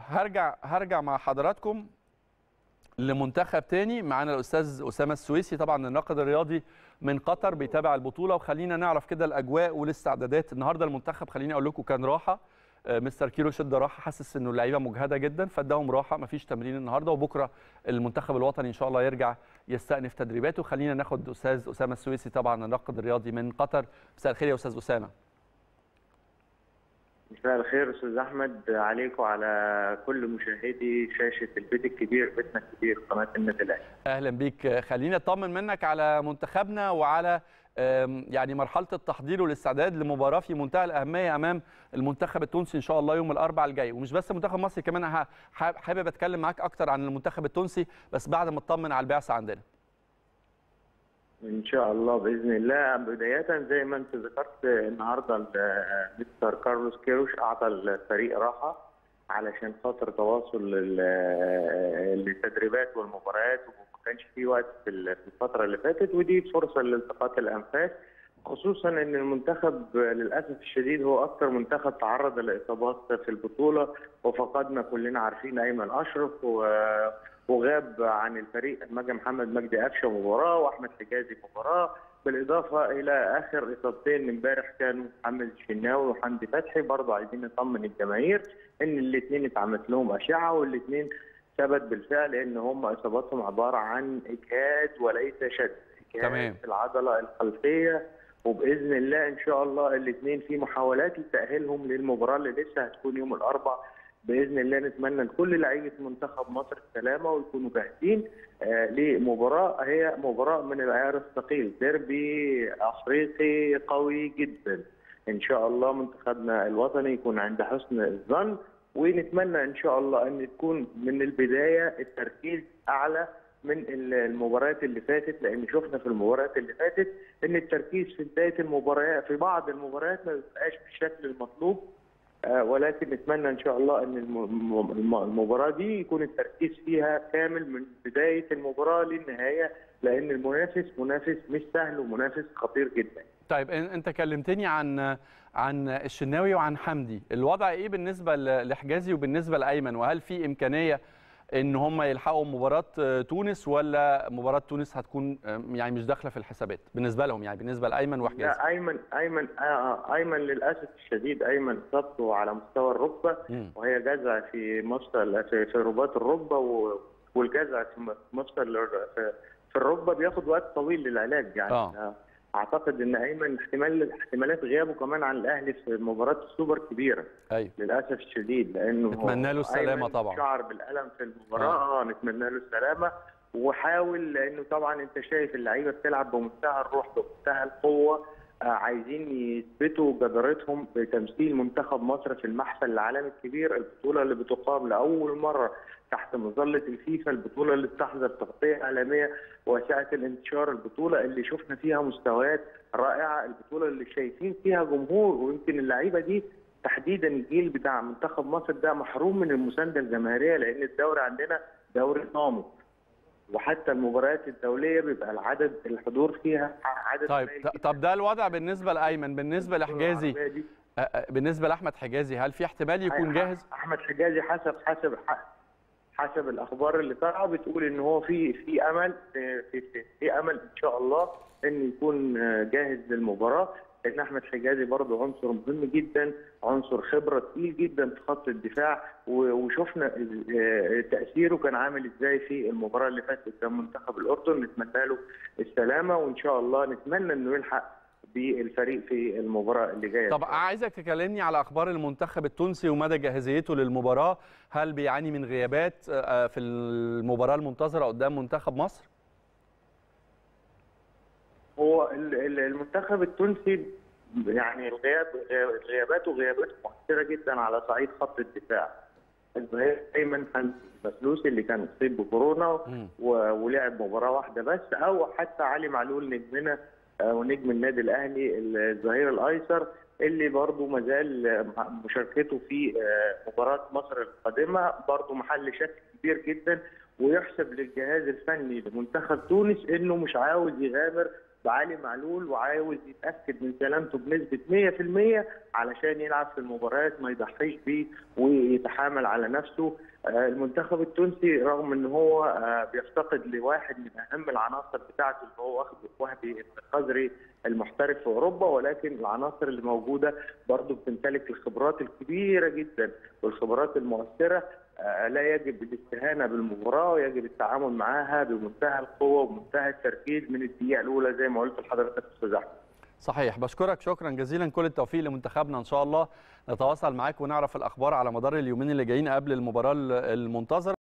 هرجع هرجع مع حضراتكم لمنتخب تاني معانا الاستاذ اسامه السويسي طبعا الناقد الرياضي من قطر بيتابع البطوله وخلينا نعرف كده الاجواء والاستعدادات النهارده المنتخب خليني اقول لكم كان راحه آه، مستر كيرو شد راحه حاسس انه اللعيبه مجهده جدا فاداهم راحه مفيش تمرين النهارده وبكره المنتخب الوطني ان شاء الله يرجع يستأنف تدريباته خلينا ناخد استاذ اسامه السويسي طبعا الناقد الرياضي من قطر مساء الخير يا استاذ اسامه مساء الخير استاذ احمد عليك وعلى كل مشاهدي شاشه البيت الكبير بيتنا الكبير قناه النادي الاهلي اهلا بيك خلينا اطمن منك على منتخبنا وعلى آم، يعني مرحله التحضير والاستعداد لمباراه في منتهى الاهميه امام المنتخب التونسي ان شاء الله يوم الاربعاء الجاي ومش بس منتخب مصر كمان ه- ح- حابب اتكلم معاك اكتر عن المنتخب التونسي بس بعد ما اطمن على البعثه عندنا ان شاء الله باذن الله بدايه زي ما انت ذكرت النهارده ال- مستر كارلوس كيروش اعطى الفريق راحه علشان خاطر تواصل ال- التدريبات والمباريات وما كانش في وقت في ال- في الفتره اللي فاتت ودي فرصه لالتقاط الانفاس خصوصا ان المنتخب للاسف الشديد هو اكثر منتخب تعرض لاصابات في البطوله وفقدنا كلنا عارفين ايمن اشرف و- وغاب عن الفريق مجدي محمد مجدي قفشه مباراه واحمد حجازي مباراه بالاضافه الى اخر اصابتين امبارح كانوا محمد الشناوي وحمدي فتحي برضه عايزين نطمن الجماهير ان الاثنين اتعملت لهم اشعه والاثنين ثبت بالفعل ان هم اصاباتهم عباره عن اجهاد وليس شد اجهاد تمام. في العضله الخلفيه وباذن الله ان شاء الله الاثنين في محاولات لتاهيلهم للمباراه اللي لسه هتكون يوم الاربعاء باذن الله نتمنى لكل لعيبه منتخب مصر السلامه ويكونوا جاهزين آه لمباراه هي مباراه من العيار الثقيل ديربي افريقي قوي جدا ان شاء الله منتخبنا الوطني يكون عند حسن الظن ونتمنى ان شاء الله ان تكون من البدايه التركيز اعلى من المباريات اللي فاتت لان شفنا في المباريات اللي فاتت ان التركيز في بدايه المباريات في بعض المباريات ما بيبقاش بالشكل المطلوب آه، ولكن نتمنى ان شاء الله ان الم- الم- المباراه دي يكون التركيز فيها كامل من بدايه المباراه للنهايه لان المنافس منافس مش سهل ومنافس خطير جدا. طيب إن- انت كلمتني عن عن الشناوي وعن حمدي الوضع ايه بالنسبه ل- لحجازي وبالنسبه لايمن وهل في امكانيه ان هم يلحقوا مباراه آه، تونس ولا مباراه تونس هتكون آه، يعني مش داخله في الحسابات بالنسبه لهم يعني بالنسبه لايمن وحجازي لا ايمن ايمن آه، آه، ايمن للاسف الشديد ايمن اصابته على مستوى الركبه مم. وهي جزع في مفصل في, في رباط الركبه و- والجزع في م- مفصل الر- في, في الركبه بياخد وقت طويل للعلاج يعني آه. آه. اعتقد ان ايمن احتمال احتمالات غيابه كمان عن الاهلي في مباراه السوبر كبيره ايوه للاسف الشديد لانه نتمنى له السلامة أيمن طبعاً. شعر بالالم في المباراه اه, آه نتمنى له السلامه وحاول لانه طبعا انت شايف اللعيبه بتلعب بمنتهى الروح بمنتهى القوه آه عايزين يثبتوا جدارتهم بتمثيل منتخب مصر في المحفل العالمي الكبير البطوله اللي بتقام لاول مره تحت مظله الفيفا البطوله اللي بتحظى بتغطيه اعلاميه واسعه الانتشار البطوله اللي شفنا فيها مستويات رائعه البطوله اللي شايفين فيها جمهور ويمكن اللعيبه دي تحديدا الجيل بتاع منتخب مصر ده محروم من المسانده الجماهيريه لان الدوري عندنا دوري صامت وحتى المباريات الدوليه بيبقى العدد الحضور فيها عدد طيب قليل ط- جداً. طب ده الوضع بالنسبه لايمن بالنسبه لحجازي العربية دي. آه، آه، بالنسبه لاحمد حجازي هل في احتمال يكون أي- جاهز احمد حجازي حسب حسب حسب الاخبار اللي طالعه بتقول ان هو في في امل في, في, في, في امل ان شاء الله ان يكون جاهز للمباراه لان احمد حجازي برضه عنصر مهم جدا عنصر خبره تقيل جدا في خط الدفاع و- وشفنا آه، تاثيره كان عامل ازاي في المباراه اللي فاتت قدام منتخب الاردن نتمنى له السلامه وان شاء الله نتمنى انه يلحق بالفريق في المباراه اللي جايه طب عايزك تكلمني على اخبار المنتخب التونسي ومدى جاهزيته للمباراه هل بيعاني من غيابات آه، في المباراه المنتظره قدام منتخب مصر هو ال- ال- المنتخب التونسي يعني الغياب غياباته غيابات مؤثره جدا على صعيد خط الدفاع. الظهير ايمن كان مسلوسي اللي كان مصيب بكورونا مم. و- ولعب مباراه واحده بس او حتى علي معلول نجمنا آه، ونجم النادي الاهلي الظهير الايسر اللي برضه ما زال آه، مشاركته في آه، مباراه مصر القادمه برضه محل شك كبير جدا ويحسب للجهاز الفني لمنتخب تونس انه مش عاوز يغامر بعلي معلول وعاوز يتاكد من سلامته بنسبه 100% علشان يلعب في المباريات ما يضحيش بيه ويتحامل على نفسه المنتخب التونسي رغم ان هو بيفتقد لواحد من اهم العناصر بتاعته اللي هو وهبي الخزري المحترف في اوروبا ولكن العناصر اللي موجوده برضه بتمتلك الخبرات الكبيره جدا والخبرات المؤثره لا يجب الاستهانه بالمباراه ويجب التعامل معها بمنتهى القوه ومنتهى التركيز من الدقيقه الاولى زي ما قلت لحضرتك استاذ احمد. صحيح بشكرك شكرا جزيلا كل التوفيق لمنتخبنا ان شاء الله نتواصل معاك ونعرف الاخبار على مدار اليومين اللي جايين قبل المباراه المنتظره